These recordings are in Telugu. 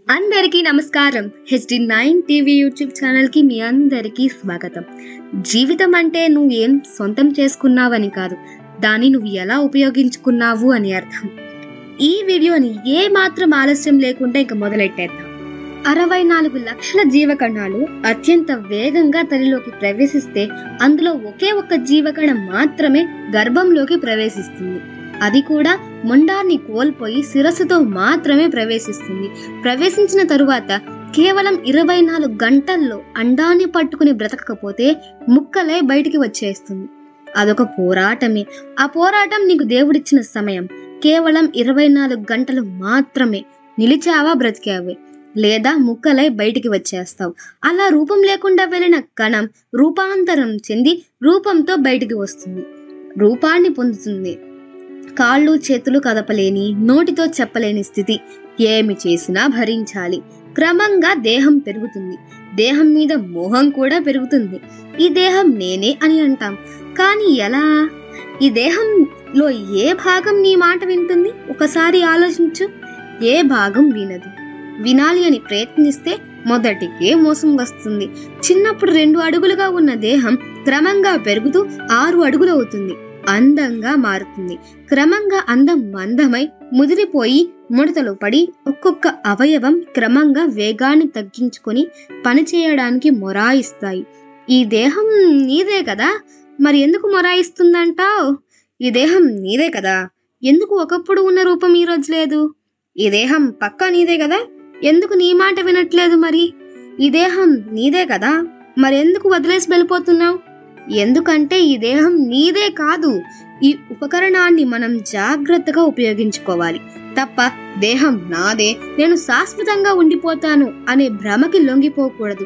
అందరికీ నమస్కారం హెచ్డి నైన్ టీవీ యూట్యూబ్ ఛానల్కి మీ అందరికీ స్వాగతం జీవితం అంటే నువ్వు ఏం సొంతం చేసుకున్నావని కాదు దాన్ని నువ్వు ఎలా ఉపయోగించుకున్నావు అని అర్థం ఈ వీడియోని ఏ మాత్రం ఆలస్యం లేకుండా ఇక మొదలెట్టేద్దాం అరవై నాలుగు లక్షల జీవకణాలు అత్యంత వేగంగా తల్లిలోకి ప్రవేశిస్తే అందులో ఒకే ఒక్క జీవకణం మాత్రమే గర్భంలోకి ప్రవేశిస్తుంది అది కూడా మొండాన్ని కోల్పోయి శిరస్సుతో మాత్రమే ప్రవేశిస్తుంది ప్రవేశించిన తరువాత కేవలం ఇరవై నాలుగు గంటల్లో అండాన్ని పట్టుకుని బ్రతకకపోతే ముక్కలే బయటికి వచ్చేస్తుంది అదొక పోరాటమే ఆ పోరాటం నీకు దేవుడిచ్చిన సమయం కేవలం ఇరవై నాలుగు గంటలు మాత్రమే నిలిచావా బ్రతికావే లేదా ముక్కలై బయటికి వచ్చేస్తావు అలా రూపం లేకుండా వెళ్ళిన కణం రూపాంతరం చెంది రూపంతో బయటికి వస్తుంది రూపాన్ని పొందుతుంది కాళ్ళు చేతులు కదపలేని నోటితో చెప్పలేని స్థితి ఏమి చేసినా భరించాలి క్రమంగా దేహం పెరుగుతుంది దేహం మీద మోహం కూడా పెరుగుతుంది ఈ దేహం నేనే అని అంటాం కానీ ఎలా ఈ దేహంలో ఏ భాగం నీ మాట వింటుంది ఒకసారి ఆలోచించు ఏ భాగం వినదు వినాలి అని ప్రయత్నిస్తే మొదటికే మోసం వస్తుంది చిన్నప్పుడు రెండు అడుగులుగా ఉన్న దేహం క్రమంగా పెరుగుతూ ఆరు అడుగులు అవుతుంది అందంగా మారుతుంది క్రమంగా అందం మందమై ముదిరిపోయి ముడతలు పడి ఒక్కొక్క అవయవం క్రమంగా వేగాన్ని తగ్గించుకొని పనిచేయడానికి మొరాయిస్తాయి ఈ దేహం నీదే కదా మరి ఎందుకు మొరాయిస్తుందంటావు ఈ దేహం నీదే కదా ఎందుకు ఒకప్పుడు ఉన్న రూపం ఈ రోజు లేదు ఈ దేహం పక్కా నీదే కదా ఎందుకు నీ మాట వినట్లేదు మరి ఈ దేహం నీదే కదా మరి ఎందుకు వదిలేసి వెళ్ళిపోతున్నావు ఎందుకంటే ఈ దేహం నీదే కాదు ఈ ఉపకరణాన్ని మనం జాగ్రత్తగా ఉపయోగించుకోవాలి తప్ప దేహం నాదే నేను శాశ్వతంగా ఉండిపోతాను అనే భ్రమకి లొంగిపోకూడదు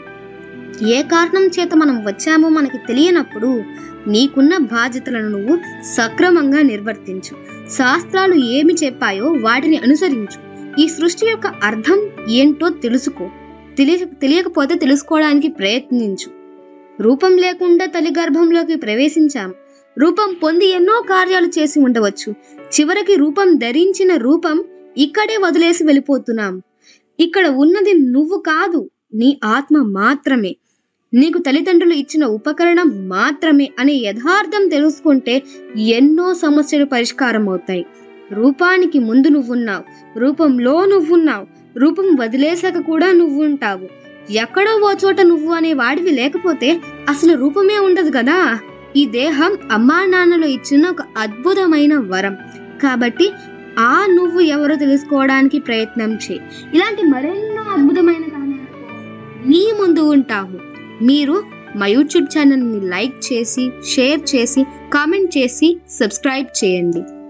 ఏ కారణం చేత మనం వచ్చామో మనకి తెలియనప్పుడు నీకున్న బాధ్యతలను నువ్వు సక్రమంగా నిర్వర్తించు శాస్త్రాలు ఏమి చెప్పాయో వాటిని అనుసరించు ఈ సృష్టి యొక్క అర్థం ఏంటో తెలుసుకో తెలియ తెలియకపోతే తెలుసుకోవడానికి ప్రయత్నించు రూపం లేకుండా తల్లి గర్భంలోకి ప్రవేశించాం రూపం పొంది ఎన్నో కార్యాలు చేసి ఉండవచ్చు చివరికి రూపం ధరించిన రూపం ఇక్కడే వదిలేసి వెళ్ళిపోతున్నాం ఇక్కడ ఉన్నది నువ్వు కాదు నీ ఆత్మ మాత్రమే నీకు తల్లిదండ్రులు ఇచ్చిన ఉపకరణం మాత్రమే అనే యథార్థం తెలుసుకుంటే ఎన్నో సమస్యలు పరిష్కారం అవుతాయి రూపానికి ముందు నువ్వున్నావు రూపంలో నువ్వున్నావు రూపం వదిలేసాక కూడా నువ్వు ఉంటావు ఎక్కడో ఓ చోట నువ్వు అనే వాడివి లేకపోతే అసలు రూపమే ఉండదు కదా ఈ దేహం అమ్మా నాన్నలు ఇచ్చిన ఒక అద్భుతమైన వరం కాబట్టి ఆ నువ్వు ఎవరో తెలుసుకోవడానికి ప్రయత్నం చేయి ఇలాంటి మరెన్నో అద్భుతమైన కారణాలతో నీ ముందు ఉంటాము మీరు మా యూట్యూబ్ ఛానల్ని లైక్ చేసి షేర్ చేసి కామెంట్ చేసి సబ్స్క్రైబ్ చేయండి